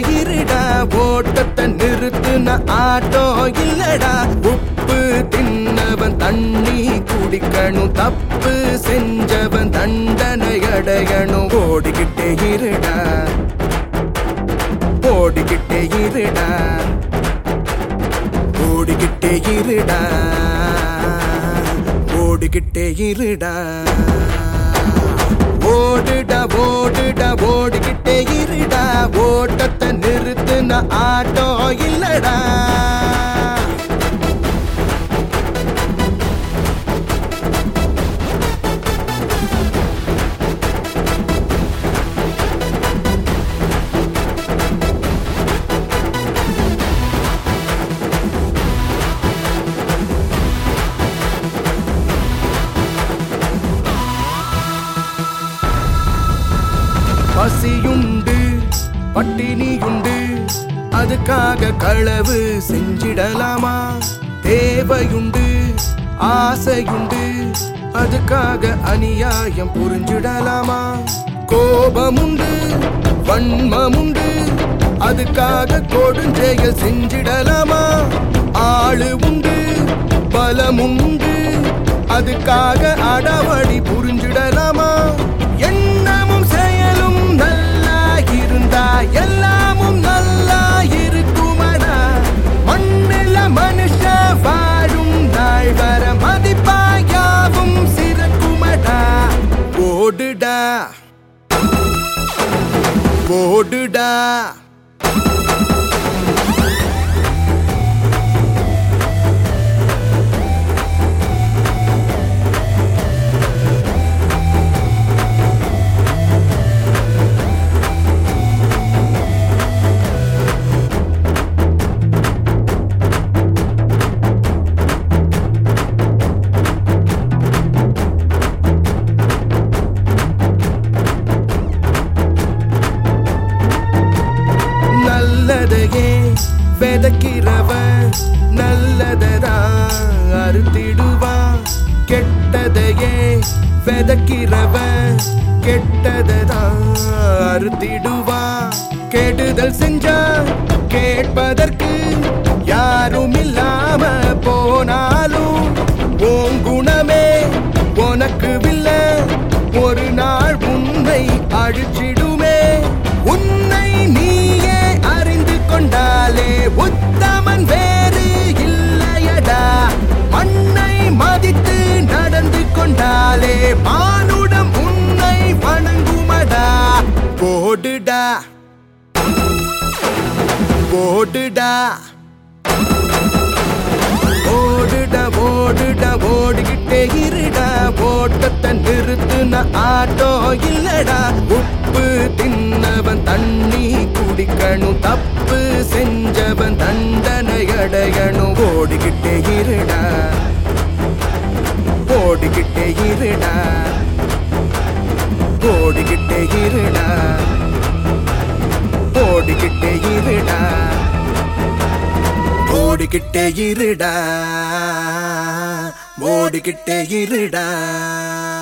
இருடா ஓட்டத்தை நிறுத்துன ஆட்டோ இல்லடா உப்பு தின்னவன் தண்ணி குடிக்கணும் தப்பு செஞ்சவன் தண்டனை அடையணும் ஓடிக்கிட்டே இருடா ஓடிக்கிட்டே இருடா ஓடிக்கிட்டே இருடா ஓடிக்கிட்டே இருடா ஓடுடா ஓடுடா ஓடிக்கிட்டே இருடா ஓட்டத்தை நிறுத்துன ஆட்டோ இல்லடா பசியுண்டு பட்டினியுண்டு அதுக்காக களவு செஞ்சிடலாமா தேவையுண்டு ஆசையுண்டு அதுக்காக அநியாயம் புரிஞ்சிடலாமா கோபமுண்டு வன்மமுண்டு அதுக்காக கொடுஞ்செயல் செஞ்சிடலாமா ஆளு உண்டு பலமுண்டு அதுக்காக அடவடி புரிஞ்சிடலாமா எண்ணமும் செயலும் நல்லா இருந்தா எல்லாமும் நல்லா இருக்குமடா மண்ணில மனுஷ வாழும் நாள் வர மதிப்பாயாவும் சிறக்குமடா ஓடுடா ஓடுடா நல்லதையே விதைக்கிறவ நல்லததா அறுத்திடுவா கெட்டதையே விதைக்கிறவ கெட்டததா அறுத்திடுவா கெடுதல் செஞ்சா கேட்பதற்கு யாரும் இல்லாம போனாலும் உன் குணமே உனக்கு வில்ல ஒரு நாள் உன்னை அழிச்சிடுமே உன்னை நீயே அறிந்து கொண்டாலே உத்தமன் வேறு இல்லையடா மண்ணை மதித்து நடந்து கொண்டாலே மானுடம் உன்னை வணங்குமடா ஓடுடா ஓடுடா ஓடுடா ஓடுடா ஓடிக்கிட்டே இருடா ஓட்டத்தை நிறுத்துன ஆட்டோ இல்லடா உப்பு தின்னவன் தண்ணி குடிக்கணும் தப்பு செஞ்சவன் தண்டனை அடையணும் ஓடிக்கிட்டே இருடா ஓடிக்கிட்டே இருடா ஓடிக்கிட்டே இருடா ஓடிக்கிட்டே இருடா ஓடிக்கிட்டே இருடா ஓடிக்கிட்டே இருடா